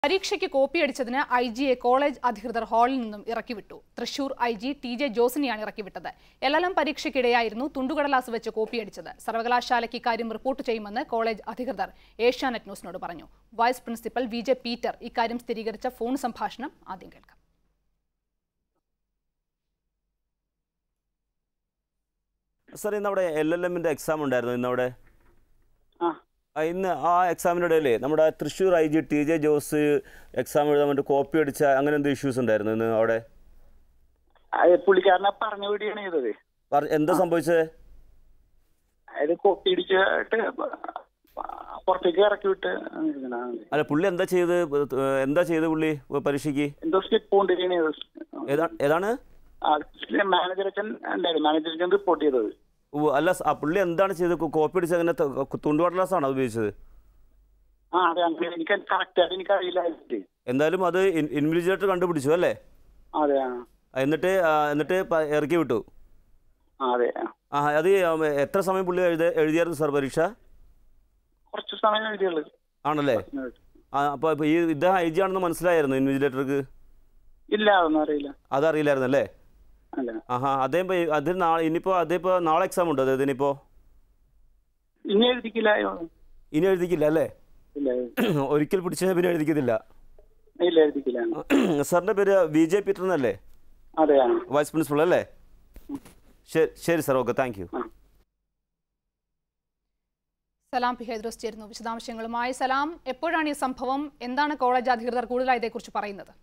പരീക്ഷയ്ക്ക് കോപ്പിയടിച്ചതിന് I ജിയെ college അധികൃതർ ഹാളിൽ നിന്നും ഇറക്കിവിട്ടു Thrissur I G T J ജോസിനെയാണ് ഇറക്കിവിട്ടത് എൽ എൽ എം പരീക്ഷയ്ക്കിടെയായിരുന്നു തുണ്ടുകടലാസ് വെച്ച് കോപ്പിയടിച്ചത് സർവകലാശാലയ്ക്ക് ഇക്കാര്യം റിപ്പോർട്ട് ചെയ്യുമെന്ന് കോളേജ് അധികൃതർ ഏഷ്യാനെറ്റ് ന്യൂസിനോട് പറഞ്ഞു vice principal V J Peter ഇക്കാര്യം സ്ഥിരീകരിച്ച ഫോൺ സംഭാഷണം ആദ്യം കേൾക്കാം സാർ ഇന്ന് അവിടെ എൽ എൽ എമ്മിൻ്റെ എക്സാം ഉണ്ടായിരുന്നു ഇന്ന് അവിടെ ആ ആ, ഇന്ന് ആ എക്സാമിൻ്റെ ഇടയിൽ നമ്മുടെ Thrissur I G T J Jose exam എഴുതാൻ വേണ്ടി കോപ്പി അടിച്ച അങ്ങനെ എന്ത് ഇഷ്യൂസ് ഉണ്ടായിരുന്നു ഇന്ന് അവിടെ അത് പുള്ളിക്കാരനെ പറഞ്ഞു വിടുകയാണ് ചെയ്തത് പറ- എന്താ സംഭവിച്ചത് അതായത് കൊപ്പി ഇടിച്ചിട്ട് പുറത്തേക്ക് ഇറക്കി വിട്ട് ഇരിക്കണതാണ്. അല്ല പുള്ളി എന്താ ചെയ്ത് എന്താ ചെയ്ത് പുള്ളി പരീക്ഷയ്ക്ക് എന്തോ സ്ലിപ്പ് കൊണ്ടിരിക്കണ ഏതാ ഏതാണ് മാനേജർ അച്ഛൻ ഉണ്ടായിരുന്നു മാനേജർ അച്ഛൻ റിപ്പോർട്ട് ചെയ്തത് ഉവ്വ്, അല്ല സ- ആ പുള്ളി എന്താണ് ചെയ്ത് കോപ്പി അടിച്ച് അങ്ങനെ തുണ്ടുകടലാസാണോ ഉപയോഗിച്ചത് ആ അതെ അങ്ങനെ എനിക്ക് കറക്റ്റ് ആയിട്ട് എനിക്ക് അറിയില്ലായിട്ട് എന്തായാലും അത് ഇൻവിജിലേറ്റർ കണ്ടുപിടിച്ചു അല്ലേ അതെ ആ ആ, എന്നിട്ട് ആ, എന്നിട്ട് പ- ഇറക്കി വിട്ടു ആ, അതെ ആ. ആ അത് ഉം, എത്ര സമയം പുള്ളി എഴുത എഴുതിയായിരുന്നു സാർ പരീക്ഷ കുറച്ച് സമയം എഴുതിയുള്ളൂ ആണല്ലേ ആ അപ്പോൾ ഇപ്പോൾ ഈ ഇദ്ദേഹം ഐ ജി ആണെന്ന് മനസ്സിലായിരുന്നു ഇൻവിജിലേറ്റർക്ക് ഇല്ല അതൊന്നും അറിയില്ല അതറിയില്ലായിരുന്നു അല്ലേ അല്ല ആഹാ അദ്ദേഹം ഇപ്പോൾ അതിന് നാളെ ഇനിയിപ്പോൾ അദ്ദേഹം ഇപ്പോൾ നാളെ എക്സാം ഉണ്ടോ അദ്ദേഹത്തിന് ഇപ്പോൾ ഇനി എഴുതിക്കില്ല ഇനി എഴുതിക്കില്ല അല്ലേ ഇല്ല ഒരിക്കൽ പിടിച്ചാൽ പിന്നെ എഴുതിക്കത്തില്ല ഇല്ല എഴുതിക്കില്ല സാറിൻ്റെ പേര് വി ജെ പീറ്റർ എന്നല്ലേ അതെ ആ വൈസ് പ്രിൻസിപ്പൾ അല്ലേ ശരി ശരി സാർ ഓക്കെ താങ്ക് യു ആ സലാം പി ഹൈദ്രോസ് ചേരുന്നു വിശദാംശങ്ങളുമായി സലാം എപ്പോഴാണ് ഈ സംഭവം എന്താണ് കോളേജ് അധികൃതർ കൂടുതലായി ഇതേക്കുറിച്ച് പറയുന്നത്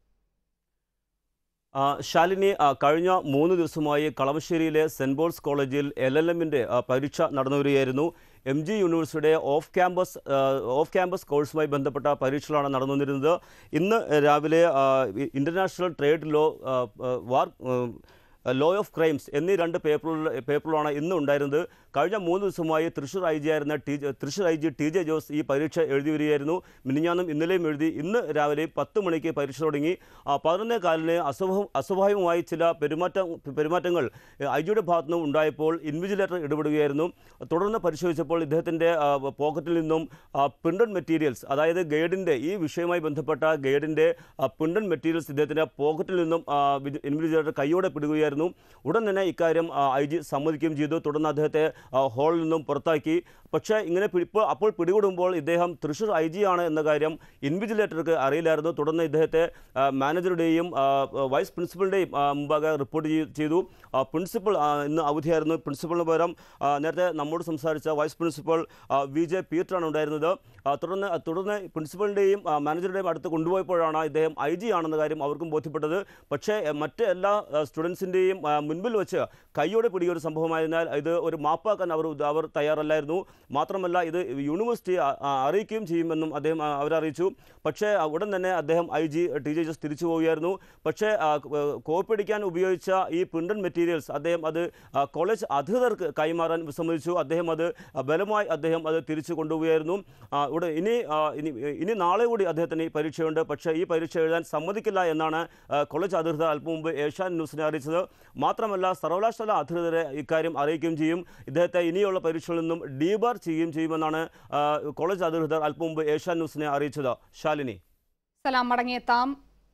ആ, ശാലിനി ആ, കഴിഞ്ഞ മൂന്ന് ദിവസമായി കളമശ്ശേരിയിലെ സെൻറ് പോൾസ് കോളേജിൽ എൽ എൽ എമ്മിൻ്റെ പരീക്ഷ നടന്നു വരികയായിരുന്നു എം ജി യൂണിവേഴ്സിറ്റിയുടെ ഓഫ് ക്യാമ്പസ് ആ, ഓഫ് ക്യാമ്പസ് കോഴ്സുമായി ബന്ധപ്പെട്ട പരീക്ഷകളാണ് നടന്നു വന്നിരുന്നത് ഇന്ന് രാവിലെ ആ, ഇ- ഇൻ്റർനാഷണൽ ട്രേഡ് ലോ ആ, ആ, വാർ ഉം, ലോ ഓഫ് ക്രൈംസ് എന്നീ രണ്ട് പേപ്പറുകൾ പേപ്പറുകളാണ് ഇന്ന് ഉണ്ടായിരുന്നത് കഴിഞ്ഞ മൂന്ന് ദിവസമായി തൃശ്ശൂർ ഐ ജി ആയിരുന്ന T J- Thrissur I G T J Jose ഈ പരീക്ഷ എഴുതി വരികയായിരുന്നു മിനിഞ്ഞാന്നും ഇന്നലെയും എഴുതി ഇന്ന് രാവിലെ പത്ത് മണിക്ക് പരീക്ഷ തുടങ്ങി ആ, പതിനൊന്നേ കാലിന് അസ്വാഭാവ അസ്വാഭാവികമായി ചില പെരുമാറ്റം പെരുമാറ്റങ്ങൾ ഐ ജിയുടെ ഭാഗത്തു നിന്നും ഉണ്ടായപ്പോൾ ഇൻവിജിലേറ്റർ ഇടപെടുകയായിരുന്നു തുടർന്ന് പരിശോധിച്ചപ്പോൾ ഇദ്ദേഹത്തിൻ്റെ പോക്കറ്റിൽ നിന്നും പ്രിൻ്റഡ് മെറ്റീരിയൽസ് അതായത് ഗൈഡിൻ്റെ ഈ വിഷയവുമായി ബന്ധപ്പെട്ട ഗൈഡിൻ്റെ പ്രിൻ്റഡ് മെറ്റീരിയൽസ് ഇദ്ദേഹത്തിൻ്റെ പോക്കറ്റിൽ നിന്നും ഇൻവിജിലേറ്റർ കൈയോടെ പിടുകയായിരുന്നു ഉടൻ തന്നെ ഇക്കാര്യം ഐ ജി സമ്മതിക്കുകയും ചെയ്തു തുടർന്ന് അദ്ദേഹത്തെ ആ, ഹാളിൽ നിന്നും പുറത്താക്കി പക്ഷേ ഇങ്ങനെ പി- ഇപ്പോൾ അപ്പോൾ പിടികൂടുമ്പോൾ ഇദ്ദേഹം തൃശ്ശൂർ ഐ ജി ആണ് എന്ന കാര്യം ഇൻവിജിലേറ്റർക്ക് അറിയില്ലായിരുന്നു തുടർന്ന് ഇദ്ദേഹത്തെ ആ, മാനേജറുടെയും ആ, വൈസ് പ്രിൻസിപ്പളിൻ്റെയും ആ, മുമ്പാകെ റിപ്പോർട്ട് ചെയ്- ചെയ്തു ആ, പ്രിൻസിപ്പൾ ആ, ഇന്ന് അവധിയായിരുന്നു പ്രിൻസിപ്പളിന് പകരം ആ, നേരത്തെ നമ്മോട് സംസാരിച്ച വൈസ് പ്രിൻസിപ്പൾ ആ, വി ജെ പീറ്ററാണ് ഉണ്ടായിരുന്നത് ആ, തുടർന്ന് തുടർന്ന് പ്രിൻസിപ്പളിൻ്റെയും ആ, മാനേജറുടെയും അടുത്ത് കൊണ്ടുപോയപ്പോഴാണ് ഇദ്ദേഹം ഐ ജി ആണെന്ന കാര്യം അവർക്കും ബോധ്യപ്പെട്ടത് പക്ഷേ എ, മറ്റ് എല്ലാ സ്റ്റുഡൻസിൻ്റെയും മുൻപിൽ വെച്ച് കൈയോടെ പിടിയ ഒരു സംഭവമായതിനാൽ ഇത് ഒരു മാപ്പാക്കാൻ അവർ അവർ തയ്യാറല്ലായിരുന്നു മാത്രമല്ല ഇത് യൂണിവേഴ്സിറ്റി അ- അ- അറിയിക്കുകയും ചെയ്യുമെന്നും അദ്ദേഹം ആ, അവരറിയിച്ചു പക്ഷേ ആ, ഉടൻ തന്നെ അദ്ദേഹം ഐ ജി ടി ജെ ജസ് തിരിച്ചു പോവുകയായിരുന്നു പക്ഷേ ആ, ക- കോപ്പി അടിക്കാൻ ഉപയോഗിച്ച ഈ പ്രിൻ്റഡ് മെറ്റീരിയൽസ് അദ്ദേഹം അത് ആ, കോളേജ് അധികൃതർക്ക് കൈമാറാൻ വിസമ്മതിച്ചു അദ്ദേഹം അത് ആ, ബലമായി അദ്ദേഹം അത് തിരിച്ചു കൊണ്ടുപോവുകയായിരുന്നു ആ, ഇവിടെ ഇനി ആ, ഇനി ഇനി നാളെ കൂടി അദ്ദേഹത്തിന് ഈ പരീക്ഷയുണ്ട് പക്ഷേ ഈ പരീക്ഷ എഴുതാൻ സമ്മതിക്കില്ല എന്നാണ് ആ, കോളേജ് അധികൃതർ അല്പം മുമ്പ് ഏഷ്യാൻ ന്യൂസിനെ അറിയിച്ചത് മാത്രമല്ല സർവകലാശാല അധികൃതരെ ഇക്കാര്യം അറിയിക്കുകയും ചെയ്യും ഇദ്ദേഹത്തെ ഇനിയുള്ള പരീക്ഷകളിൽ നിന്നും ഡീബാർ ചെയ്യുകയും ചെയ്യുമെന്നാണ് ആ, കോളേജ് അധികൃതർ അല്പം മുമ്പ് ഏഷ്യാൻ ന്യൂസിനെ അറിയിച്ചത് ശാലിനി സലാം മടങ്ങിയെത്താം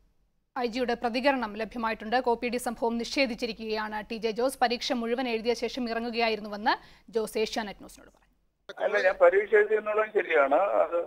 ഐ ജിയുടെ പ്രതികരണം ലഭ്യമായിട്ടുണ്ട് കോപ്പി ഡി സംഭവം നിഷേധിച്ചിരിക്കുകയാണ് ടി ജെ ജോസ് പരീക്ഷ മുഴുവൻ എഴുതിയ ശേഷം ഇറങ്ങുകയായിരുന്നുവെന്ന് ജോസ് ഏഷ്യാനെറ്റ് ന്യൂസിനോട് പറഞ്ഞു അല്ല ഞാൻ പരീക്ഷ എഴുതി എന്നുള്ളത് ശരിയാണ് അത്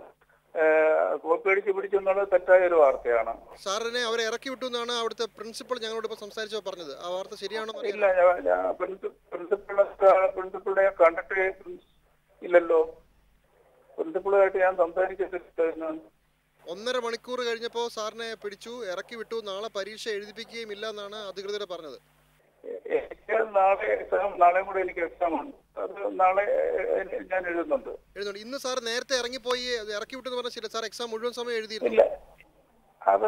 കോപ്പി അടിച്ച് പിടിച്ചു എന്നുള്ളത് തെറ്റായ ഒരു വാർത്തയാണ് സാറിനെ അവരെ ഇറക്കി വിട്ടു എന്നാണ് അവിടുത്തെ പ്രിൻസിപ്പൾ ഞങ്ങളോട് ഇപ്പോൾ സംസാരിച്ചപ്പോൾ പറഞ്ഞത് ആ വാർത്ത ശരിയാണോ എന്ന് ഇല്ല ഞാൻ- ഞാൻ പ്രിൻസിപ്പളിനെ പ്രിൻസിപ്പളിനെ കണ്ടിട്ട് ഇല്ലല്ലോ പ്രിൻസിപ്പളുമായിട്ട് ഞാൻ സംസാരിച്ചിട്ടില്ല ഒന്നര മണിക്കൂർ കഴിഞ്ഞപ്പോൾ സാറിനെ പിടിച്ചു ഇറക്കി വിട്ടു നാളെ പരീക്ഷ എഴുതിപ്പിക്കുകയും ഇല്ല എന്നാണ് അധികൃതർ പറഞ്ഞത് എനിക്ക് നാളെ എക്സാം നാളെയും കൂടെ എനിക്ക് എക്സാം ഉണ്ട് അത് നാളെ എ- ഞാൻ എഴുതുന്നുണ്ട് എഴുതുന്നുണ്ട് ഇന്ന് സാർ നേരത്തെ ഇറങ്ങിപ്പോയി അത് ഇറക്കി വിട്ടു എന്ന് പറഞ്ഞാൽ ശരി സാർ എക്സാം മുഴുവൻ സമയം എഴുതിയിരുന്നു ഇല്ല അത്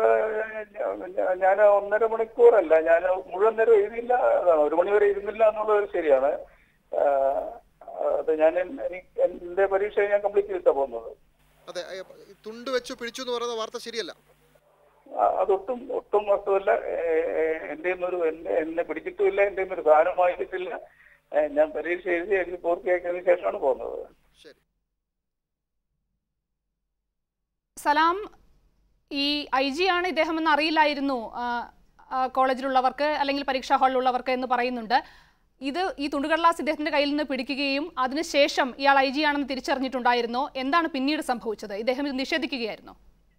ഞാൻ ഒന്നര മണിക്കൂറല്ല ഞാൻ മുഴുവൻ നേരം എഴുതിയില്ല അതാണ് ഒരു മണി വരെ ഇരുന്നില്ല എന്നുള്ളത് ശരിയാണ് ആ, അത് ഞാൻ എൻ- എനിക്ക് എന്റെ പരീക്ഷ ഞാൻ കംപ്ലീറ്റ് ചെയ്തിട്ടാ പോകുന്നത് അതെ ഏ, തുണ്ട് വെച്ചു പിടിച്ചു എന്ന് പറയുന്ന വാർത്ത ശരിയല്ല ആ, അതൊട്ടും ഒട്ടും വസ്തുവല്ല എന്റെ ഒരു എന്നെ എന്നെ പിടിച്ചിട്ടുമില്ല എന്റെ ഒരു സാധനം വാങ്ങിച്ചിട്ടില്ല ഏ, ഞാൻ പരീക്ഷ എഴുതി എഴുതി പൂർത്തിയാക്കിയതിനു ശേഷമാണ് പോകുന്നത് ശരി സലാം ഐ ജി ആണ് ഇദ്ദേഹം എന്ന് അറിയില്ലായിരുന്നു ആ, ആ, കോളേജിലുള്ളവർക്ക് അല്ലെങ്കിൽ പരീക്ഷാ ഹാളിലുള്ളവർക്ക് എന്ന് പറയുന്നുണ്ട് ഇത് ഈ തുണ്ടുകടലാസ് ഇദ്ദേഹത്തിന്റെ കയ്യിൽ നിന്ന് പിടിക്കുകയും അതിനുശേഷം ഇയാൾ ഐ ജി ആണെന്ന് തിരിച്ചറിഞ്ഞിട്ടുണ്ടായിരുന്നോ എന്താണ് പിന്നീട് സംഭവിച്ചത് ഇദ്ദേഹം ഇത് നിഷേധിക്കുകയായിരുന്നോ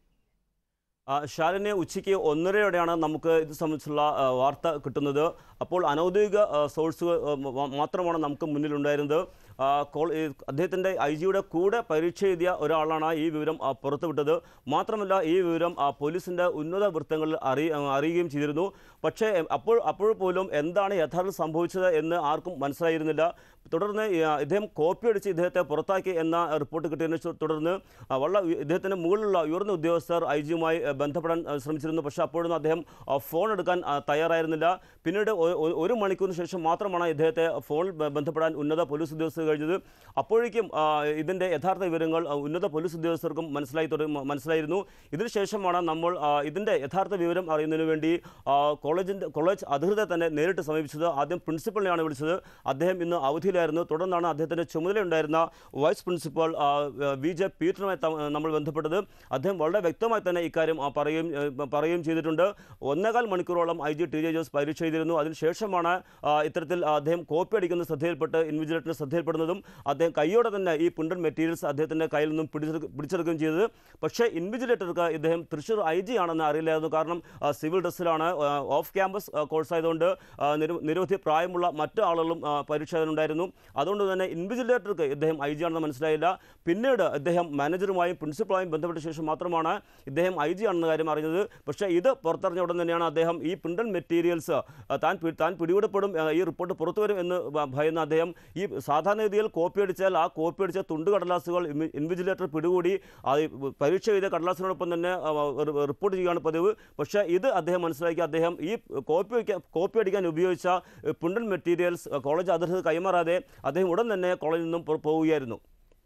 ആ, ശാലിനെ ഉച്ചയ്ക്ക് ഒന്നരയോടെയാണ് നമുക്ക് ഇത് സംബന്ധിച്ചുള്ള ആ, വാർത്ത കിട്ടുന്നത് അപ്പോൾ അനൗദ്യോഗിക ആ, സോഴ്സുകൾ ആ, മ- മാത്രമാണ് നമുക്ക് മുന്നിലുണ്ടായിരുന്നത് ആ, കോൾ ഈ അദ്ദേഹത്തിൻ്റെ ഐ ജിയുടെ കൂടെ പരീക്ഷ എഴുതിയ ഒരാളാണ് ഈ വിവരം ആ, പുറത്തുവിട്ടത് മാത്രമല്ല ഈ വിവരം ആ, പോലീസിൻ്റെ ഉന്നത വൃത്തങ്ങളിൽ അറിയ അറിയുകയും ചെയ്തിരുന്നു പക്ഷേ എ, അപ്പോൾ അപ്പോൾ പോലും എന്താണ് യഥാർത്ഥം സംഭവിച്ചത് എന്ന് ആർക്കും മനസ്സിലായിരുന്നില്ല തുടർന്ന് ഈ, ആ, ഇദ്ദേഹം കോപ്പി അടിച്ച് ഇദ്ദേഹത്തെ പുറത്താക്കി എന്ന റിപ്പോർട്ട് കിട്ടിയതിനെ ചു- തുടർന്ന് ആ, വളരെ ഉയ- ഇദ്ദേഹത്തിന് മുകളിലുള്ള ഉയർന്ന ഉദ്യോഗസ്ഥർ ഐ ജിയുമായി ബന്ധപ്പെടാൻ ആ, ശ്രമിച്ചിരുന്നു പക്ഷേ അപ്പോഴൊന്നും അദ്ദേഹം ആ, ഫോൺ എടുക്കാൻ ആ, തയ്യാറായിരുന്നില്ല പിന്നീട് ഒ- ഒ- ഒരു മണിക്കൂറിന് ശേഷം മാത്രമാണ് ഇദ്ദേഹത്തെ ഫോണിൽ ബ- ബന്ധപ്പെടാൻ ഉന്നത പോലീസ് ഉദ്യോഗസ്ഥർ കഴിഞ്ഞത് അപ്പോഴേക്കും ആ, ഇതിൻ്റെ യഥാർത്ഥ വിവരങ്ങൾ ആ, ഉന്നത പോലീസ് ഉദ്യോഗസ്ഥർക്കും മനസ്സിലായി തുടങ്ങി മനസ്സിലായിരുന്നു ഇതിനുശേഷമാണ് നമ്മൾ ആ, ഇതിൻ്റെ യഥാർത്ഥ വിവരം അറിയുന്നതിന് വേണ്ടി ആ, കോളേജിൻ്റെ കോളേജ് അധികൃതരെ തന്നെ നേരിട്ട് സമീപിച്ചത് ആദ്യം പ്രിൻസിപ്പളിനെയാണ് വിളിച്ചത് അദ്ദേഹം ഇന്ന് അവധിയിലായിരുന്നു തുടർന്നാണ് അദ്ദേഹത്തിൻ്റെ ചുമതലയുണ്ടായിരുന്ന വൈസ് പ്രിൻസിപ്പൽ ആ, വി ജെ പീറ്ററുമായി ത- നമ്മൾ ബന്ധപ്പെട്ടത് അദ്ദേഹം വളരെ വ്യക്തമായി തന്നെ ഇക്കാര്യം ആ, പറയുകയും ഏ, പറയുകയും ചെയ്തിട്ടുണ്ട് ഒന്നേകാൽ മണിക്കൂറോളം I G T J Jose പരീക്ഷ ചെയ്തിരുന്നു അതിനുശേഷമാണ് ആ, ഇത്തരത്തിൽ അദ്ദേഹം കോപ്പി അടിക്കുന്ന ശ്രദ്ധയിൽപ്പെട്ട് ഇൻവിജിലേറ്ററിന് ശ്രദ്ധയിൽപ്പെടുന്നതും അദ്ദേഹം കൈയോടെ തന്നെ ഈ പുണ്ടൻ മെറ്റീരിയൽസ് അദ്ദേഹത്തിൻ്റെ കയ്യിൽ നിന്നും പിടിച്ചെടുക്ക പിടിച്ചെടുക്കുകയും ചെയ്തത് പക്ഷേ ഇൻവിജിലേറ്റർക്ക് ഇദ്ദേഹം തൃശ്ശൂർ ഐ ജി ആണെന്ന് അറിയില്ലായിരുന്നു കാരണം ആ, സിവിൽ ഡ്രസ്സിലാണ് ആ, ഓഫ് ക്യാമ്പസ് ആ, കോഴ്സ് ആയതുകൊണ്ട് ആ, നിര- നിരവധി പ്രായമുള്ള മറ്റു ആളുകളും ആ, പരീക്ഷ എഴുതാനുണ്ടായിരുന്നു അതുകൊണ്ട് തന്നെ ഇൻവിജിലേറ്റർക്ക് ഇദ്ദേഹം ഐ ജി ആണെന്ന് മനസ്സിലായില്ല പിന്നീട് ഇദ്ദേഹം മാനേജറുമായും പ്രിൻസിപ്പളായും ബന്ധപ്പെട്ട ശേഷം മാത്രമാണ് ഇദ്ദേഹം ഐ ജി ആണെന്ന കാര്യം അറിഞ്ഞത് പക്ഷേ ഇത് പുറത്തറിഞ്ഞ ഉടൻ തന്നെയാണ് അദ്ദേഹം ഈ പ്രിൻ്റൽ മെറ്റീരിയൽസ് താൻ പി- താൻ പിടികൂടപ്പെടും ആ, ഈ റിപ്പോർട്ട് പുറത്തു വരും എന്ന് ഭ- ഭയന്ന അദ്ദേഹം ഈ സാധാരണഗതിയിൽ കോപ്പി അടിച്ചാൽ ആ കോപ്പി അടിച്ച തുണ്ട് കടലാസുകൾ ഇൻവി- ഇൻവിജിലേറ്റർ പിടികൂടി അത് പരീക്ഷ ചെയ്ത കടലാസിനോടൊപ്പം തന്നെ ആ, റി- റിപ്പോർട്ട് ചെയ്യുകയാണ് പതിവ് പക്ഷേ ഇത് അദ്ദേഹം മനസ്സിലാക്കി അദ്ദേഹം ഈ കോപ്പി വയ്ക്കാൻ കോപ്പി അടിക്കാൻ ഉപയോഗിച്ച പ്രിൻ്റൽ മെറ്റീരിയൽസ് കോളേജ് അധികൃതർ കൈമാറാതെ അദ്ദേഹം ഉടൻ തന്നെ കോളേജിൽ നിന്നും പുറ- പോവുകയായിരുന്നു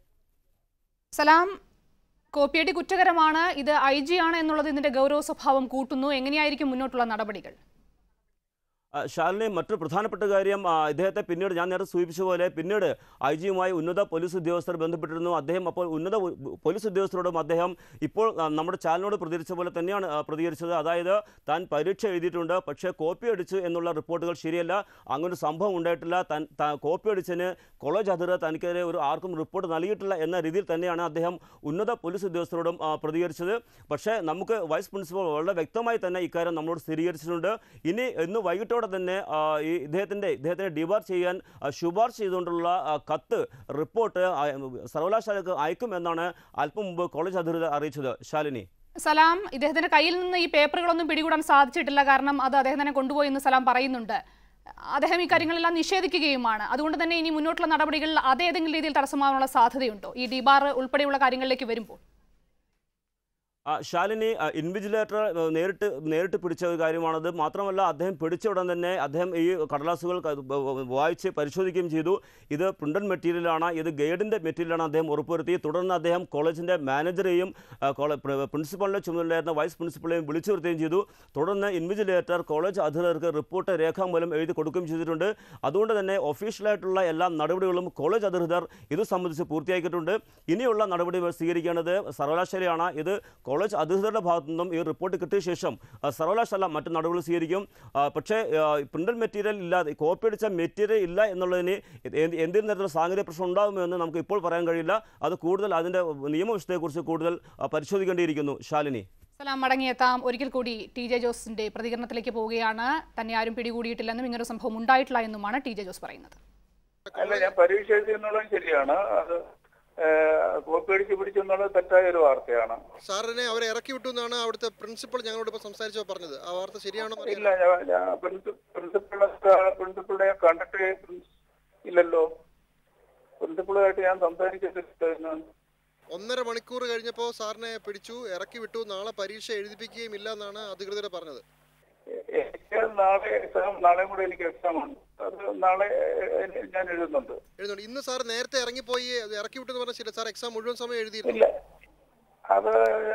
സലാം കോപ്പിയടി കുറ്റകരമാണ് ഇത് ഐ ജി ആണ് എന്നുള്ളത് ഇതിന്റെ ഗൗരവ സ്വഭാവം കൂട്ടുന്നു എങ്ങനെയായിരിക്കും മുന്നോട്ടുള്ള നടപടികൾ ആ, ശാലിനി മറ്റൊരു പ്രധാനപ്പെട്ട കാര്യം ആ, ഇദ്ദേഹത്തെ പിന്നീട് ഞാൻ നേരത്തെ സൂചിപ്പിച്ച പോലെ പിന്നീട് ഐ ജിയുമായി ഉന്നത പോലീസ് ഉദ്യോഗസ്ഥർ ബന്ധപ്പെട്ടിരുന്നു അദ്ദേഹം അപ്പോൾ ഉന്നത ഉ- പോലീസ് ഉദ്യോഗസ്ഥരോടും അദ്ദേഹം ഇപ്പോൾ ആ, നമ്മുടെ ചാനലിനോട് പ്രതികരിച്ച പോലെ തന്നെയാണ് ആ, പ്രതികരിച്ചത് അതായത് താൻ പരീക്ഷ എഴുതിയിട്ടുണ്ട് പക്ഷേ കോപ്പി അടിച്ചു എന്നുള്ള റിപ്പോർട്ടുകൾ ശരിയല്ല അങ്ങനൊരു സംഭവം ഉണ്ടായിട്ടില്ല താൻ താ- കോപ്പി അടിച്ചതിന് കോളേജ് അധികൃതർ തനിക്കെതിരെ ഒരു ആർക്കും റിപ്പോർട്ട് നൽകിയിട്ടില്ല എന്ന രീതിയിൽ തന്നെയാണ് അദ്ദേഹം ഉന്നത പോലീസ് ഉദ്യോഗസ്ഥരോടും ആ, പ്രതികരിച്ചത് പക്ഷേ നമുക്ക് വൈസ് പ്രിൻസിപ്പൽ വളരെ വ്യക്തമായി തന്നെ ഇക്കാര്യം നമ്മളോട് സ്ഥിരീകരിച്ചിട്ടുണ്ട് ഇനി ഇന്ന് വൈകിട്ടോടെ തന്നെ ആ, ഈ ഇദ്ദേഹത്തിൻ്റെ ഇദ്ദേഹത്തിനെ ഡിബാർ ചെയ്യാൻ ആ, ശുപാർശ ചെയ്തുകൊണ്ടുള്ള ആ, കത്ത് റിപ്പോർട്ട് ആ, സർവകലാശാലയ്ക്ക് അയക്കുമെന്നാണ് അല്പം മുമ്പ് കോളേജ് അധികൃതർ അറിയിച്ചത് ശാലിനി സലാം ഇദ്ദേഹത്തിന്റെ കയ്യിൽ നിന്ന് ഈ പേപ്പറുകളൊന്നും പിടികൂടാൻ സാധിച്ചിട്ടില്ല കാരണം അത് അദ്ദേഹം തന്നെ കൊണ്ടുപോയി എന്ന് സലാം പറയുന്നുണ്ട് അദ്ദേഹം ഈ കാര്യങ്ങളെല്ലാം നിഷേധിക്കുകയുമാണ് അതുകൊണ്ട് തന്നെ ഇനി മുന്നോട്ടുള്ള നടപടികളിൽ അത് ഏതെങ്കിലും രീതിയിൽ തടസ്സമാവാനുള്ള സാധ്യതയുണ്ടോ ഈ ഡിബാർ ഉൾപ്പെടെയുള്ള കാര്യങ്ങളിലേക്ക് വരുമ്പോൾ ആ, ശാലിനി ആ, ഇൻവിജിലേറ്റർ ആ, നേരിട്ട് നേരിട്ട് പിടിച്ച ഒരു കാര്യമാണത് മാത്രമല്ല അദ്ദേഹം പിടിച്ച ഉടൻ തന്നെ അദ്ദേഹം ഈ കടലാസുകൾ ക- ബ- ബ- വായിച്ച് പരിശോധിക്കുകയും ചെയ്തു ഇത് പ്രിന്റഡ് മെറ്റീരിയലാണ് ഇത് ഗൈഡിൻ്റെ മെറ്റീരിയലാണ് അദ്ദേഹം ഉറപ്പുവരുത്തി തുടർന്ന് അദ്ദേഹം കോളേജിൻ്റെ മാനേജറെയും ആ, കോളേ- പ്ര- പ്രിൻസിപ്പലിൻ്റെ ചുമതലയായിരുന്ന വൈസ് പ്രിൻസിപ്പളെയും വിളിച്ചു വരുത്തുകയും ചെയ്തു തുടർന്ന് ഇൻവിജിലേറ്റർ കോളേജ് അധികൃതർക്ക് റിപ്പോർട്ട് രേഖാമൂലം എഴുതി കൊടുക്കുകയും ചെയ്തിട്ടുണ്ട് അതുകൊണ്ട് തന്നെ ഒഫീഷ്യലായിട്ടുള്ള എല്ലാ നടപടികളും കോളേജ് അധികൃതർ ഇത് സംബന്ധിച്ച് പൂർത്തിയാക്കിയിട്ടുണ്ട് ഇനിയുള്ള നടപടികൾ സ്വീകരിക്കേണ്ടത് സർവകലാശാലയാണ് ഇത് കോളേജ് അധികൃതരുടെ ഭാഗത്തു നിന്നും ഈ റിപ്പോർട്ട് കിട്ടിയ ശേഷം ആ, സർവകലാശാല മറ്റു നടപടികൾ സ്വീകരിക്കും ആ, പക്ഷേ പ്രിന്റഡ് മെറ്റീരിയൽ ഇല്ലാതെ കോപ്പി അടിച്ച മെറ്റീരിയൽ ഇല്ല എന്നുള്ളതിന് എന്ത് എന്തെങ്കിലും തരത്തിലുള്ള സാങ്കേതിക പ്രശ്നം ഉണ്ടാകുമെന്ന് നമുക്ക് ഇപ്പോൾ പറയാൻ കഴിയില്ല അത് കൂടുതൽ അതിൻ്റെ നിയമവിഷയത്തെക്കുറിച്ച് കൂടുതൽ ആ, പരിശോധിക്കേണ്ടിയിരിക്കുന്നു ശാലിനി സലാം മടങ്ങിയെത്താം ഒരിക്കൽ കൂടി ടി ജെ ജോസിന്റെ പ്രതികരണത്തിലേക്ക് പോവുകയാണ് തന്നെ ആരും പിടികൂടിയിട്ടില്ലെന്നും ഇങ്ങനൊരു സംഭവം ഉണ്ടായിട്ടില്ല എന്നുമാണ് ടി ജെ ജോസ് പറയുന്നത് അല്ല ഞാൻ പരീക്ഷ എഴുതി എന്നുള്ളത് ശരിയാണ് അത് കോപ്പി അടിച്ച് പിടിച്ചെന്നുള്ളത് തെറ്റായ ഒരു വാർത്തയാണ് സാറിനെ അവരെ ഇറക്കി വിട്ടു എന്നാണ് അവിടുത്തെ പ്രിൻസിപ്പൾ ഞങ്ങളോട് ഇപ്പോൾ സംസാരിച്ചപ്പോൾ പറഞ്ഞത് ആ വാർത്ത ശരിയാണോ എന്ന് അറിയില്ല. ഇല്ല ഞാൻ- ഞാൻ പ്രിൻസിപ്പളിനെ പ്രിൻസിപ്പളിനെ കണ്ടിട്ട് ഇല്ലല്ലോ പ്രിൻസിപ്പളുമായിട്ട് ഞാൻ സംസാരിച്ചിട്ടില്ല ഒന്നര മണിക്കൂർ കഴിഞ്ഞപ്പോൾ സാറിനെ പിടിച്ചു ഇറക്കി വിട്ടു നാളെ പരീക്ഷ എഴുതിപ്പിക്കുകയും ഇല്ല എന്നാണ് അധികൃതർ പറഞ്ഞത് എനിക്ക് നാളെ എക്സാം നാളെയും കൂടെ എനിക്ക് എക്സാം ഉണ്ട് അത് നാളെ എ- ഞാൻ എഴുതുന്നുണ്ട് എഴുതുന്നുണ്ട് ഇന്ന് സാർ നേരത്തെ ഇറങ്ങിപ്പോയി അത് ഇറക്കി വിട്ടു എന്ന് പറഞ്ഞാൽ ശരി സാർ എക്സാം മുഴുവൻ സമയം എഴുതിയിരുന്നു ഇല്ല അത്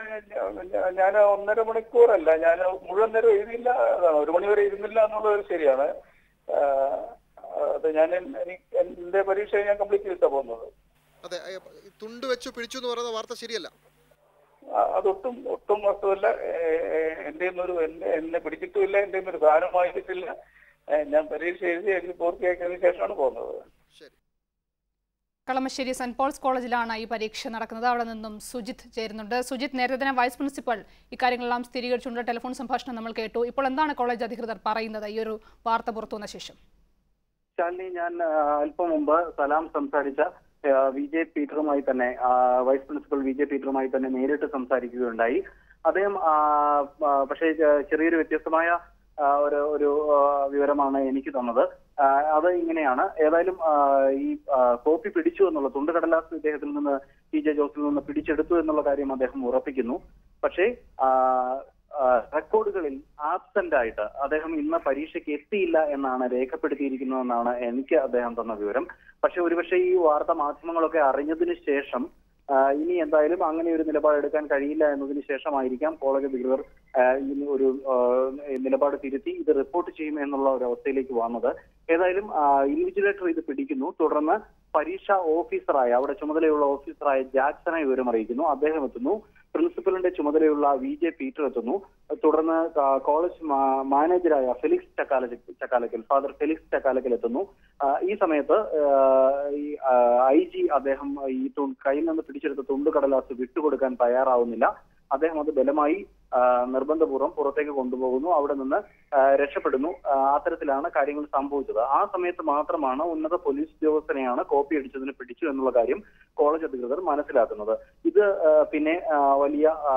ഞാൻ ഒന്നര മണിക്കൂറല്ല ഞാൻ മുഴുവൻ നേരം എഴുതിയില്ല അതാണ് ഒരു മണി വരെ ഇരുന്നില്ല എന്നുള്ളത് ശരിയാണ് ആ, അത് ഞാൻ എനിക്ക് എന്റെ പരീക്ഷ ഞാൻ കംപ്ലീറ്റ് ചെയ്തിട്ടാ പോകുന്നത് അതെ ഏ, തുണ്ട് വെച്ചു പിടിച്ചു എന്ന് പറയുന്ന വാർത്ത ശരിയല്ല അ- അതൊട്ടും ഒട്ടും വസ്തുവല്ല എന്റെ ഒരു എന്നെ എന്നെ പിടിച്ചിട്ടുമില്ല എന്റെ ഒരു സാധനം വാങ്ങിച്ചിട്ടില്ല ഏ, ഞാൻ പരീക്ഷ എഴുതി എഴുതി പൂർത്തിയാക്കിയതിനു ശേഷമാണ് പോകുന്നത് ശരി കളമശ്ശേരി സെന്റ് പോൾസ് കോളേജിലാണ് ഈ പരീക്ഷ നടക്കുന്നത് അവിടെ നിന്നും സുജിത് ചേരുന്നുണ്ട് സുജിത് നേരത്തെ തന്നെ വൈസ് പ്രിൻസിപ്പൽ ഇക്കാര്യങ്ങളെല്ലാം സ്ഥിരീകരിച്ചുകൊണ്ട് ടെലിഫോൺ സംഭാഷണം നമ്മൾ കേട്ടു ഇപ്പോൾ എന്താണ് കോളേജ് അധികൃതർ പറയുന്നത് ഈ ഒരു വാർത്ത പുറത്തു വന്ന ശേഷം ശാലിനി ഞാൻ ആ, അല്പം മുമ്പ് സലാം സംസാരിച്ച ആ, വി ജെ പീറ്ററുമായി തന്നെ ആ, വൈസ് പ്രിൻസിപ്പൽ വി ജെ പീറ്ററുമായി തന്നെ നേരിട്ട് സംസാരിക്കുകയുണ്ടായി അദ്ദേഹം ആ, ആ, പക്ഷേ ചെ- ചെറിയൊരു വ്യത്യസ്തമായ ആ, ഒരു ഒരു ആ, വിവരമാണ് എനിക്ക് തന്നത് ആ, അത് ഇങ്ങനെയാണ് ഏതായാലും ആ, ഈ ആ, കോപ്പി പിടിച്ചു എന്നുള്ള തുണ്ടുകടലാസ് ഇദ്ദേഹത്തിൽ നിന്ന് ടി ജെ ജോസിൽ നിന്ന് പിടിച്ചെടുത്തു എന്നുള്ള കാര്യം അദ്ദേഹം ഉറപ്പിക്കുന്നു പക്ഷേ ആ, ആ, റെക്കോർഡുകളിൽ ആബ്സെന്റ് ആയിട്ട് അദ്ദേഹം ഇന്ന് പരീക്ഷയ്ക്ക് എത്തിയില്ല എന്നാണ് രേഖപ്പെടുത്തിയിരിക്കുന്നതെന്നാണ് എനിക്ക് അദ്ദേഹം തന്ന വിവരം പക്ഷെ ഒരുപക്ഷെ ഈ വാർത്താ മാധ്യമങ്ങളൊക്കെ അറിഞ്ഞതിന് ശേഷം ആ, ഇനി എന്തായാലും അങ്ങനെ ഒരു നിലപാട് എടുക്കാൻ കഴിയില്ല എന്നതിന് ശേഷമായിരിക്കാം കോളേജ് അധികൃതർ ആ, ഈ ഒരു ആ, നിലപാട് തിരുത്തി ഇത് റിപ്പോർട്ട് ചെയ്യും എന്നുള്ള ഒരു അവസ്ഥയിലേക്ക് വന്നത് ഏതായാലും ഇൻവിജിലേറ്റർ ഇത് പിടിക്കുന്നു തുടർന്ന് പരീക്ഷാ ഓഫീസറായ അവിടെ ചുമതലയുള്ള ഓഫീസറായ ജാക്സനെ വിവരം അറിയിക്കുന്നു അദ്ദേഹം എത്തുന്നു പ്രിൻസിപ്പലിന്റെ ചുമതലയുള്ള വി ജെ പീറ്റർ എത്തുന്നു തുടർന്ന് ആ, കോളേജ് മാ- മാനേജരായ ഫെലിക്സ് ചക്കാലക്കൽ ചക്കാലക്കൽ ഫാദർ ഫെലിക്സ് ചക്കാലക്കൽ എത്തുന്നു ആ, ഈ സമയത്ത് ആ, ഈ ഐ ജി അദ്ദേഹം ഈ തു- കയ്യിൽ നിന്ന് പിടിച്ചെടുത്ത തുണ്ടുകടലാസ് വിട്ടുകൊടുക്കാൻ തയ്യാറാവുന്നില്ല അദ്ദേഹം അത് ബലമായി ആ, നിർബന്ധപൂർവ്വം പുറത്തേക്ക് കൊണ്ടുപോകുന്നു അവിടെ നിന്ന് ആ, രക്ഷപ്പെടുന്നു ആ, അത്തരത്തിലാണ് കാര്യങ്ങൾ സംഭവിച്ചത് ആ സമയത്ത് മാത്രമാണ് ഉന്നത പോലീസ് ഉദ്യോഗസ്ഥനെയാണ് കോപ്പി അടിച്ചതിന് പിടിച്ചു എന്നുള്ള കാര്യം കോളേജ് അധികൃതർ മനസ്സിലാക്കുന്നത് ഇത് ആ, പിന്നെ ആ, വലിയ ആ,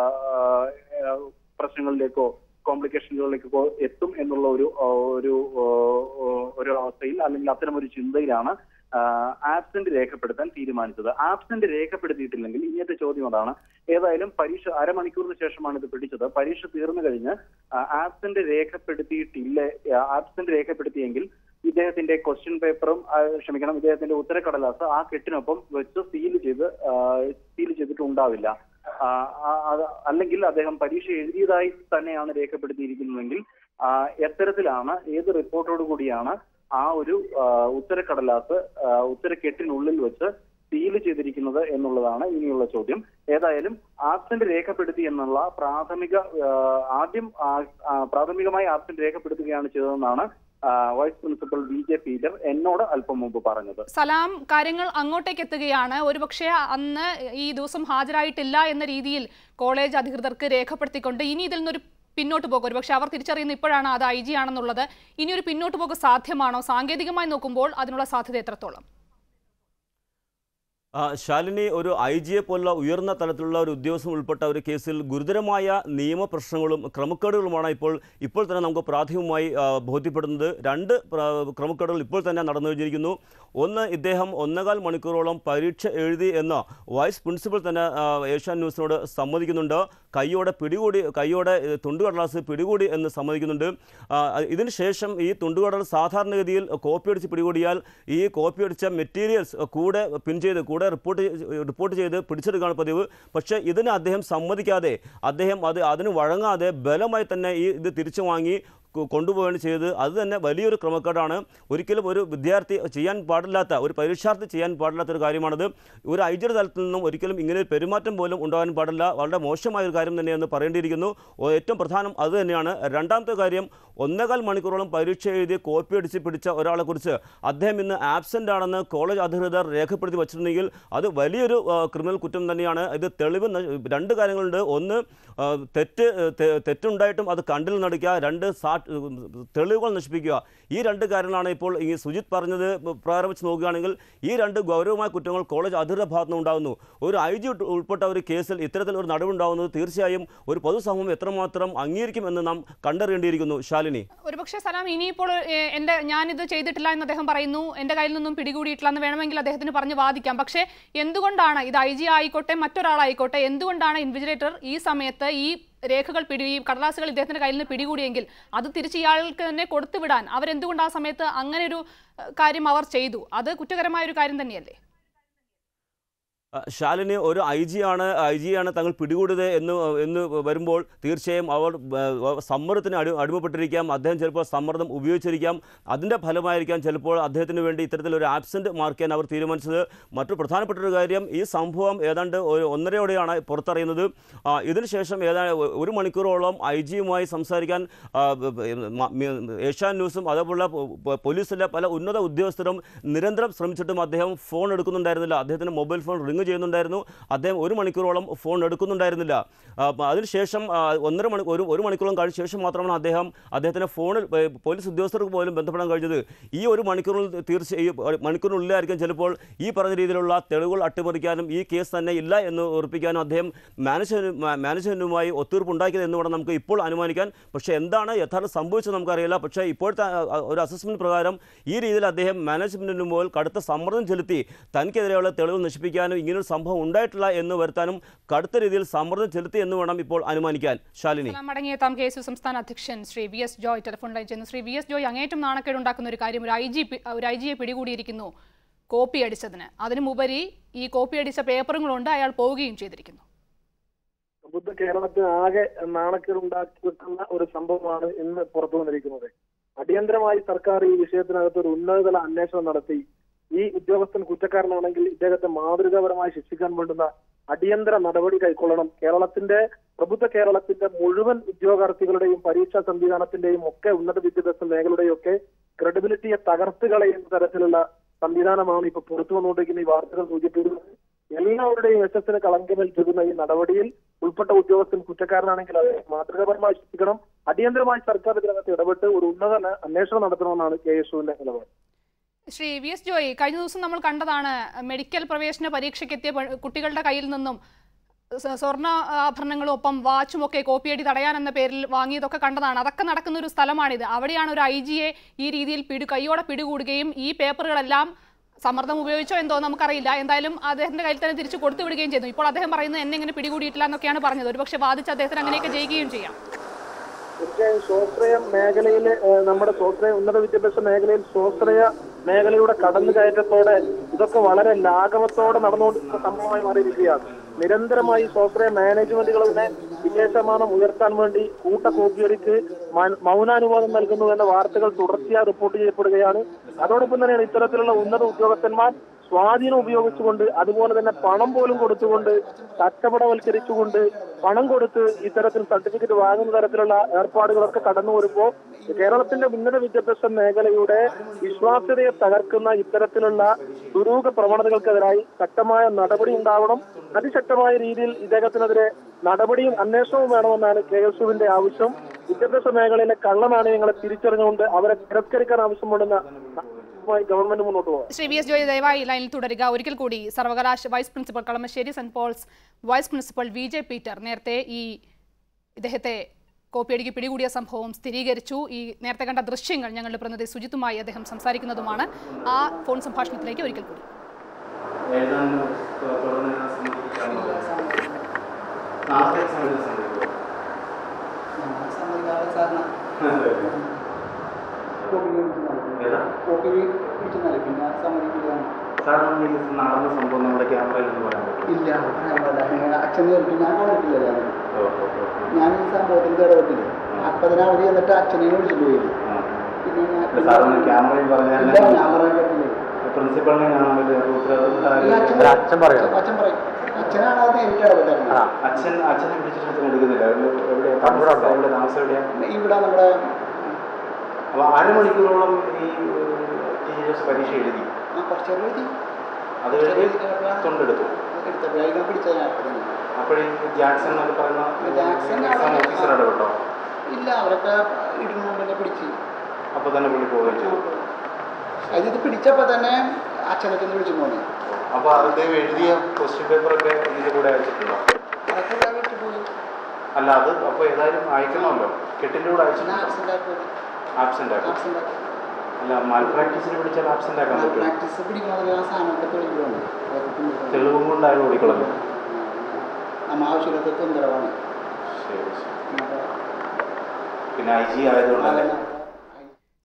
ആ, പ്രശ്നങ്ങളിലേക്കോ കോംപ്ലിക്കേഷനുകളിലേക്കോ എത്തും എന്നുള്ള ഒരു ആ, ഒരു ആ, ഒരു അവസ്ഥയിൽ അല്ലെങ്കിൽ അത്തരം ഒരു ചിന്തയിലാണ് ആബ്സെന്റ് രേഖപ്പെടുത്താൻ തീരുമാനിച്ചത് ആബ്സെന്റ് രേഖപ്പെടുത്തിയിട്ടില്ലെങ്കിൽ ഇന്നത്തെ ചോദ്യം അതാണ് ഏതായാലും പരീക്ഷ അരമണിക്കൂറിന് ശേഷമാണ് ഇത് പിടിച്ചത് പരീക്ഷ തീർന്നു കഴിഞ്ഞ് ആബ്സെന്റ് രേഖപ്പെടുത്തിയിട്ടില്ല ആബ്സെന്റ് രേഖപ്പെടുത്തിയെങ്കിൽ ഇദ്ദേഹത്തിന്റെ ക്വസ്റ്റ്യൻ പേപ്പറും ആ, ക്ഷമിക്കണം ഇദ്ദേഹത്തിന്റെ ഉത്തരക്കടലാസ് ആ കെട്ടിനൊപ്പം വെച്ച് സീൽ ചെയ്ത് സീൽ ചെയ്തിട്ടുണ്ടാവില്ല ആ, ആ, അത് അല്ലെങ്കിൽ അദ്ദേഹം പരീക്ഷ എഴുതിയതായി തന്നെയാണ് രേഖപ്പെടുത്തിയിരിക്കുന്നതെങ്കിൽ ആ, എത്തരത്തിലാണ് ഏത് റിപ്പോർട്ടോട് കൂടിയാണ് ആ ഒരു ആ, ഉത്തരക്കടലാസ് ആ, ഉത്തരക്കെട്ടിനുള്ളിൽ വെച്ച് സീൽ ചെയ്തിരിക്കുന്നത് എന്നുള്ളതാണ് ഇനിയുള്ള ചോദ്യം ഏതായാലും ആബ്സെന്റ് രേഖപ്പെടുത്തി എന്നുള്ള പ്രാഥമിക ആ, ആദ്യം ആ, ആ, പ്രാഥമികമായി ആബ്സെന്റ് രേഖപ്പെടുത്തുകയാണ് ചെയ്തതെന്നാണ് ആ, vice principal V J Peter എന്നോട് അല്പം മുമ്പ് പറഞ്ഞത് സലാം കാര്യങ്ങൾ അങ്ങോട്ടേക്ക് എത്തുകയാണ് ഒരുപക്ഷെ അന്ന് ഈ ദിവസം ഹാജരായിട്ടില്ല എന്ന രീതിയിൽ കോളേജ് അധികൃതർക്ക് രേഖപ്പെടുത്തിക്കൊണ്ട് ഇനി ഇതിൽ നിന്നൊരു പിന്നോട്ട് പോകും ഒരുപക്ഷെ അവർ തിരിച്ചറിയുന്ന ഇപ്പോഴാണ് അത് ഐ ജി ആണെന്നുള്ളത് ഇനി ഒരു പിന്നോട്ട് പോക്ക് സാധ്യമാണോ സാങ്കേതികമായി നോക്കുമ്പോൾ അതിനുള്ള സാധ്യത എത്രത്തോളം ആ, ശാലിനി ഒരു ഐ ജിയെ പോലുള്ള ഉയർന്ന തലത്തിലുള്ള ഒരു ഉദ്യോഗസ്ഥൻ ഉൾപ്പെട്ട ഒരു കേസിൽ ഗുരുതരമായ നിയമപ്രശ്നങ്ങളും ക്രമക്കേടുകളുമാണ് ഇപ്പോൾ ഇപ്പോൾ തന്നെ നമുക്ക് പ്രാഥമികമായി ആ, ബോധ്യപ്പെടുന്നത് രണ്ട് പ്ര- ക്രമക്കേടുകൾ ഇപ്പോൾ തന്നെ നടന്നു കഴിഞ്ഞിരിക്കുന്നു ഒന്ന് ഇദ്ദേഹം ഒന്നേകാൽ മണിക്കൂറോളം പരീക്ഷ എഴുതി എന്ന് വൈസ് പ്രിൻസിപ്പൽ തന്നെ ആ, ഏഷ്യാൻ ന്യൂസിനോട് സമ്മതിക്കുന്നുണ്ട് കൈയോടെ പിടികൂടി കൈയോടെ ഏ, തുണ്ടുകടലാസ് പിടികൂടി എന്ന് സമ്മതിക്കുന്നുണ്ട് ആ, ഇതിന് ശേഷം ഈ തുണ്ടുകടൽ സാധാരണഗതിയിൽ കോപ്പി അടിച്ച് പിടികൂടിയാൽ ഈ കോപ്പി അടിച്ച മെറ്റീരിയൽസ് കൂടെ പിൻ ചെയ്ത് കൂടെ റിപ്പോർട്ട് റിപ്പോർട്ട് ചെയ്ത് പിടിച്ചെടുക്കുകയാണ് പതിവ് പക്ഷേ ഇതിന് അദ്ദേഹം സമ്മതിക്കാതെ അദ്ദേഹം അത് അതിന് വഴങ്ങാതെ ബലമായി തന്നെ ഈ ഇത് തിരിച്ചു വാങ്ങി കൊ- കൊണ്ടുപോവുകയാണ് ചെയ്തത് അത് തന്നെ വലിയൊരു ക്രമക്കേടാണ് ഒരിക്കലും ഒരു വിദ്യാർത്ഥി ചെയ്യാൻ പാടില്ലാത്ത ഒരു പരീക്ഷാർത്ഥി ചെയ്യാൻ പാടില്ലാത്ത ഒരു കാര്യമാണത് ഒരു ഐ ജിയുടെ തലത്തിൽ നിന്നും ഒരിക്കലും ഇങ്ങനെ ഒരു പെരുമാറ്റം പോലും ഉണ്ടാകാൻ പാടില്ല വളരെ മോശമായ ഒരു കാര്യം തന്നെയെന്ന് പറയേണ്ടിയിരിക്കുന്നു ഓ, ഏറ്റവും പ്രധാനം അത് തന്നെയാണ് രണ്ടാമത്തെ കാര്യം ഒന്നേകാൽ മണിക്കൂറോളം പരീക്ഷ എഴുതി കോപ്പി അടിച്ച് പിടിച്ച ഒരാളെക്കുറിച്ച് അദ്ദേഹം ഇന്ന് ആബ്സെൻ്റ് ആണെന്ന് കോളേജ് അധികൃതർ രേഖപ്പെടുത്തി വച്ചിട്ടുണ്ടെങ്കിൽ അത് വലിയൊരു ആ, ക്രിമിനൽ കുറ്റം തന്നെയാണ് ഇത് തെളിവ് ന- രണ്ട് കാര്യങ്ങളുണ്ട് ഒന്ന് ആ, തെറ്റ് തെ- തെറ്റുണ്ടായിട്ടും അത് കണ്ടിൽ നടിക്കുക രണ്ട് സാ തെളിവുകൾ നശിപ്പിക്കുക ഈ രണ്ട് കാര്യങ്ങളാണ് ഇപ്പോൾ ഈ സുജിത് പറഞ്ഞത് പ്രകാരം വെച്ച് നോക്കുകയാണെങ്കിൽ ഈ രണ്ട് ഗൗരവമായ കുറ്റങ്ങൾ കോളേജ് അധികൃതരുടെ ഭാഗത്തു നിന്ന് ഉണ്ടാകുന്നു ഒരു ഐ ജി ഉൾപ്പെട്ട ഒരു കേസിൽ ഇത്തരത്തിൽ ഒരു നടവുണ്ടാകുന്നത് തീർച്ചയായും ഒരു പൊതുസമൂഹം എത്രമാത്രം അംഗീകരിക്കുമെന്ന് നാം കണ്ടറിയേണ്ടിയിരിക്കുന്നു ശാലിനി ഒരുപക്ഷെ സലാം ഇനിയിപ്പോൾ ഏഹ്, എന്റെ ഞാനിത് ചെയ്തിട്ടില്ല എന്ന് അദ്ദേഹം പറയുന്നു എന്റെ കയ്യിൽ നിന്നും പിടികൂടിയിട്ടില്ല എന്ന് വേണമെങ്കിൽ അദ്ദേഹത്തിന് പറഞ്ഞ് വാദിക്കാം പക്ഷേ എന്തുകൊണ്ടാണ് ഇത് ഐ ജി ആയിക്കോട്ടെ മറ്റൊരാളായിക്കോട്ടെ എന്തുകൊണ്ടാണ് ഇൻവിജിലേറ്റർ ഈ സമയത്ത് ഈ രേഖകൾ പിടി ഈ കടലാസുകൾ ഇദ്ദേഹത്തിന്റെ കയ്യിൽ നിന്ന് പിടികൂടിയെങ്കിൽ അത് തിരിച്ച് ഇയാൾക്ക് തന്നെ കൊടുത്തുവിടാൻ അവരെന്തുകൊണ്ട് ആ സമയത്ത് അങ്ങനെ ഒരു ഏഹ്, കാര്യം അവർ ചെയ്തു അത് കുറ്റകരമായ ഒരു കാര്യം തന്നെയല്ലേ ആ, ശാലിനി ഒരു ഐ ജി ആണ് ഐ ജി ആണ് തങ്ങൾ പിടികൂടിയത് എന്ന് എന്ന് വരുമ്പോൾ തീർച്ചയായും അവർ ആ, സമ്മർദ്ദത്തിന് അടി അടിമപ്പെട്ടിരിക്കാം അദ്ദേഹം ചിലപ്പോൾ സമ്മർദ്ദം ഉപയോഗിച്ചിരിക്കാം അതിൻ്റെ ഫലമായിരിക്കാം ചിലപ്പോൾ അദ്ദേഹത്തിന് വേണ്ടി ഇത്തരത്തിലൊരു ആബ്സെൻറ്റ് മാർക്ക് ചെയ്യാൻ അവർ തീരുമാനിച്ചത് മറ്റു പ്രധാനപ്പെട്ട ഒരു കാര്യം ഈ സംഭവം ഏതാണ്ട് ഒരു ഒന്നരയോടെയാണ് പുറത്തറിയുന്നത് ആ, ഇതിനുശേഷം ഏതാണ്ട് ഒരു മണിക്കൂറോളം ഐ ജിയുമായി സംസാരിക്കാൻ ആ, ബ- ബ- മ- മി- ഏഷ്യാൻ ന്യൂസും അതേപോലെ പോ- പോ- പോലീസിലെ പല ഉന്നത ഉദ്യോഗസ്ഥരും നിരന്തരം ശ്രമിച്ചിട്ടും അദ്ദേഹം ഫോൺ എടുക്കുന്നുണ്ടായിരുന്നില്ല അദ്ദേഹത്തിന് മൊബൈൽ ഫോൺ റിങ് ചെയ്യുന്നുണ്ടായിരുന്നു അദ്ദേഹം ഒരു മണിക്കൂറോളം ഫോൺ എടുക്കുന്നുണ്ടായിരുന്നില്ല ആ, പ- അതിനുശേഷം ആ, ഒന്നര മണി ഒരു ഒരു മണിക്കൂറോളം കഴിഞ്ഞ ശേഷം മാത്രമാണ് അദ്ദേഹം അദ്ദേഹത്തിന് ഫോണിൽ ഏ, പോലീസ് ഉദ്യോഗസ്ഥർക്ക് പോലും ബന്ധപ്പെടാൻ കഴിഞ്ഞത് ഈ ഒരു മണിക്കൂറിൽ തീർച്ച ഈ ഒരു മണിക്കൂറിനുള്ളിലായിരിക്കും ചിലപ്പോൾ ഈ പറഞ്ഞ രീതിയിലുള്ള തെളിവുകൾ അട്ടിമറിക്കാനും ഈ കേസ് തന്നെ ഇല്ല എന്ന് ഉറപ്പിക്കാനും അദ്ദേഹം മാനേജ്മെന്റ് മാനേജ്മെന്റുമായി ഒത്തുതീർപ്പുണ്ടാക്കിയത് എന്ന് വേണം നമുക്ക് ഇപ്പോൾ അനുമാനിക്കാൻ പക്ഷേ എന്താണ് യഥാർത്ഥം സംഭവിച്ചത് നമുക്കറിയില്ല പക്ഷേ ഇപ്പോഴത്തെ ആ, ആ, ഒരു അസസ്മെന്റ് പ്രകാരം ഈ രീതിയിൽ അദ്ദേഹം മാനേജ്മെന്റിന് മുമ്പിൽ കടുത്ത സമ്മർദ്ദം ചെലുത്തി തനിക്കെതിരെയുള്ള തെളിവ് നശിപ്പിക്കാനും ഇങ്ങനൊരു സംഭവം ഉണ്ടായിട്ടില്ല എന്ന് വരുത്താനും കടുത്ത രീതിയിൽ സമ്മർദ്ദം ചെലുത്തി എന്ന് വേണം ഇപ്പോൾ അനുമാനിക്കാൻ ശാലിനി സലാം മടങ്ങിയെത്താം കെ എസ് യു സംസ്ഥാന അധ്യക്ഷൻ Shri V S Joy telephone line ചെയ്യുന്നു ശ്രീ വി എസ് ജോയ് അങ്ങേറ്റം നാണക്കേടുണ്ടാക്കുന്ന ഒരു കാര്യം ഒരു ഐ ജി ഒരു ഐ ജിയെ പിടികൂടിയിരിക്കുന്നു കോപ്പി അടിച്ചതിന് അതിനുമുപരി ഈ കോപ്പി അടിച്ച പേപ്പറുകളുണ്ട് അയാൾ പോവുകയും ചെയ്തിരിക്കുന്നു ബുദ്ധ കേരളത്തിന് ആകെ നാണക്കേടുണ്ടാക്കി വെക്കുന്ന ഒരു സംഭവമാണ് ഇന്ന് പുറത്തു വന്നിരിക്കുന്നത് അടിയന്തരമായി സർക്കാർ ഈ വിഷയത്തിനകത്ത് ഒരു ഉന്നതതല അന്വേഷണം നടത്തി ഈ ഉദ്യോഗസ്ഥൻ കുറ്റക്കാരനാണെങ്കിൽ ഇദ്ദേഹത്തെ മാതൃകാപരമായി ശിക്ഷിക്കാൻ വേണ്ടുന്ന അടിയന്തര നടപടി കൈക്കൊള്ളണം കേരളത്തിന്റെ പ്രബുദ്ധ കേരളത്തിന്റെ മുഴുവൻ ഉദ്യോഗാർത്ഥികളുടെയും പരീക്ഷാ സംവിധാനത്തിന്റെയും ഒക്കെ ഉന്നത വിദ്യാഭ്യാസ മേഖലയുടെയും ഒക്കെ ക്രെഡിബിലിറ്റിയെ തകർത്ത് കളയുന്ന തരത്തിലുള്ള സംവിധാനമാണ് ഇപ്പൊ പുറത്തു വന്നുകൊണ്ടിരിക്കുന്ന ഈ വാർത്തകൾ സൂചിപ്പിക്കുന്നത് എല്ലാവരുടെയും യശസ്സിന് കളങ്കമേൽക്കുന്ന ഈ നടപടിയിൽ ഉൾപ്പെട്ട ഉദ്യോഗസ്ഥൻ കുറ്റക്കാരനാണെങ്കിൽ അത് മാതൃകാപരമായി ശിക്ഷിക്കണം അടിയന്തരമായി സർക്കാർ ഇതിനകത്ത് ഇടപെട്ട് ഒരു ഉന്നത അന്വേ- അന്വേഷണം നടത്തണമെന്നാണ് കെ എസ് യുവിന്റെ നിലപാട് ശ്രീ വി എസ് ജോയ് കഴിഞ്ഞ ദിവസം നമ്മൾ കണ്ടതാണ് മെഡിക്കൽ പ്രവേശന പരീക്ഷയ്ക്കെത്തിയ പെ- കുട്ടികളുടെ കയ്യിൽ നിന്നും സ- സ്വർണ്ണ ആഭരണങ്ങളും ഒപ്പം വാച്ചും ഒക്കെ കോപ്പിയടി തടയാൻ എന്ന പേരിൽ വാങ്ങിയതൊക്കെ കണ്ടതാണ് അതൊക്കെ നടക്കുന്ന ഒരു സ്ഥലമാണിത് അവിടെയാണ് ഒരു ഐ ജിയെ ഈ രീതിയിൽ പിടി കൈയോടെ പിടികൂടുകയും ഈ പേപ്പറുകളെല്ലാം സമ്മർദ്ദം ഉപയോഗിച്ചോ എന്തോ നമുക്കറിയില്ല എന്തായാലും അദ്ദേഹത്തിന്റെ കയ്യിൽ തന്നെ തിരിച്ചു കൊടുത്തു വിടുകയും ചെയ്തു ഇപ്പോൾ അദ്ദേഹം പറയുന്നത് എന്നെ ഇങ്ങനെ പിടികൂടിയിട്ടില്ല എന്നൊക്കെയാണ് പറഞ്ഞത് ഒരുപക്ഷെ വാദിച്ച് അദ്ദേഹത്തിന് അങ്ങനെയൊക്കെ ചെയ്യുകയും ചെയ്യാം തീർച്ചയായും സ്വാശ്രയ മേഖലയിൽ നമ്മുടെ സ്വാശ്രയ ഉന്നത വിദ്യാഭ്യാസ മേഖലയിൽ സ്വാശ്രയ മേഖലയുടെ കടന്നുകയറ്റത്തോടെ ഇതൊക്കെ വളരെ ലാഘവത്തോടെ നടന്നുകൊണ്ടിരിക്കുന്ന സംഭവമായി മാറിയിരിക്കുകയാണ് നിരന്തരമായി സ്വാശ്രയ മാനേജ്മെന്റുകളുടെ വിജയശതമാനം ഉയർത്താൻ വേണ്ടി കൂട്ട കോപ്പിയടിക്ക് മ- മൗനാനുവാദം നൽകുന്നു എന്ന വാർത്തകൾ തുടർച്ചയായി റിപ്പോർട്ട് ചെയ്യപ്പെടുകയാണ് അതോടൊപ്പം തന്നെയാണ് ഇത്തരത്തിലുള്ള ഉന്നത ഉദ്യോഗസ്ഥന്മാർ സ്വാധീനം ഉപയോഗിച്ചുകൊണ്ട് അതുപോലെ തന്നെ പണം പോലും കൊടുത്തുകൊണ്ട് കച്ചവടവൽക്കരിച്ചുകൊണ്ട് പണം കൊടുത്ത് ഇത്തരത്തിൽ സർട്ടിഫിക്കറ്റ് വാങ്ങുന്ന തരത്തിലുള്ള ഏർപ്പാടുകളൊക്കെ കടന്നു വരുമ്പോൾ കേരളത്തിന്റെ ഉന്നത വിദ്യാഭ്യാസ മേഖലയുടെ വിശ്വാസ്യതയെ തകർക്കുന്ന ഇത്തരത്തിലുള്ള ദുരൂഹ പ്രവണതകൾക്കെതിരായി ശക്തമായ നടപടി ഉണ്ടാവണം അതിശക്തമായ രീതിയിൽ ഇദ്ദേഹത്തിനെതിരെ നടപടിയും അന്വേഷണവും വേണമെന്നാണ് കെ എസ് യുവിന്റെ ആവശ്യം വിദ്യാഭ്യാസ മേഖലയിലെ കള്ളനാണയങ്ങളെ തിരിച്ചറിഞ്ഞുകൊണ്ട് അവരെ തിരസ്കരിക്കാൻ ആവശ്യമുണ്ടെന്ന ഗവൺമെന്റ് മുന്നോട്ട് പോകാം ശ്രീ വി എസ് ജോയ് ദയവായി ലൈനിൽ തുടരുക ഒരിക്കൽ കൂടി സർവകലാശാല vice principal Kalamassery saint Paul's vice principal V J Peter നേരത്തെ ഈ ഇദ്ദേഹത്തെ കോപ്പിയടിക്ക് പിടികൂടിയ സംഭവം സ്ഥിരീകരിച്ചു ഈ നേരത്തെ കണ്ട ദൃശ്യങ്ങൾ ഞങ്ങളുടെ പ്രതിനിധി സുജിത്തുമായി അദ്ദേഹം സംസാരിക്കുന്നതുമാണ് ആ ഫോൺ സംഭാഷണത്തിലേക്ക് ഒരിക്കൽ കൂടി ഏതാണ്ട് തുടർന്ന് സമ്മതിക്കാനുള്ളത് നാളത്തെ സമയത്ത് സമ്മതിക്കുമോ ഏതാ പിന്നെ സമ്മതിക്കില്ല സാറിന് ഈ നടന്ന സംഭവം നമ്മുടെ ക്യാമറയിൽ നിന്ന് പറയാൻ പറ്റും ഇല്ല പറയാൻ അച്ഛൻ നേരിട്ട് ഞാൻ കണ്ടിട്ടില്ല ഞാൻ ഓ ഓ ഓ ഓ. ഞാൻ ഈ സംഭവത്തിൽ ഇടപെട്ടില്ല അപ്പൊ തന്നെ അവര് എന്നിട്ട് അച്ഛനെ വിളിച്ചിട്ട് പോയി ആ. പിന്നെ ഞാൻ ഇല്ല, സാറൊന്ന് ക്യാമറയിൽ പറഞ്ഞാൽ ഇല്ല ഞാൻ പറയാൻ പറ്റില്ല പ്രിൻസിപ്പളിനെ കാണാൻ പറ്റില്ല ഇല്ല, അച്ഛൻ റൂട്ട് അച്ഛൻ പറയോ അച്ഛൻ പറയും അച്ഛനാണ് അത് നേരിട്ട് ഇടപെട്ടത് അച്ഛൻ അച്ഛനെ പിടിച്ചിട്ട് അച്ഛൻ എടുക്കുന്നില്ല എവിടെ- എവിടെയാ താമസം എവിടെ താമസം എവിടെയാ ഇവിടെ നമ്മുടെ അപ്പൊ അരമണിക്കൂറോളം ഈ ടീച്ചേഴ്സ് പരീക്ഷ എഴുതി ആ കുറച്ചേരം എഴുതി അത് കഴിഞ്ഞ് തൊണ്ടെടുത്തു എടുത്തപ്പോഴായിരിക്കും പിടിച്ചത് ഞാൻ അപ്പൊ തന്നെ അപ്പോഴേ ജാക്സൺ എന്നൊക്കെ പറയുന്ന ജാക്സൺ എക്സാം അവിടെ- ഓഫീസർ ഇടപെട്ടോ ഇല്ല അവരൊക്കെ ഇരുന്നുകൊണ്ട് തന്നെ പിടിച്ച് അപ്പൊ തന്നെ പുള്ളി പോവുകയും ചെയ്തു അത് ഇത് പിടിച്ചപ്പോ തന്നെ അച്ഛനെ തന്നെ വിളിച്ചു പോണേ അപ്പൊ അദ്ദേഹം എഴുതിയ ക്വസ്റ്റ്യൻ പേപ്പറൊക്കെ ഇതിന്റെ കൂടെ അയച്ചിട്ടുണ്ടോ അതൊക്കെ ഇവിടെ വിട്ടു പോയി അല്ല അത് അപ്പൊ ഏതായാലും അയക്കണമല്ലോ കെട്ടിന്റെ കൂടെ പിന്നെ അയച്ചിട്ടുണ്ടോ ആബ്സെന്റ് ആക്കി ആബ്സെന്റ് ആക്കും ആബ്സെന്റ് ആക്കി അല്ല മാൽ പ്രാക്ടീസിന് പിടിച്ചാൽ ആബ്സെന്റ് ആക്കാൻ പറ്റും പ്രാക്ടീസ് പിടിക്കുന്നതിന് ആ സാധനമൊക്കെ തെളിവുണ്ട് അതൊക്കെ കൊണ്ടുവരണം. തെളിവും കൊണ്ട് ആരും ഓടിക്കളഞ്ഞു നമ്മ ആവശ്യമില്ലാത്ത തൊന്തരവാണ് ശരി ശരി പിന്നെ ഐ ജി ആയതുകൊണ്ടല്ലേ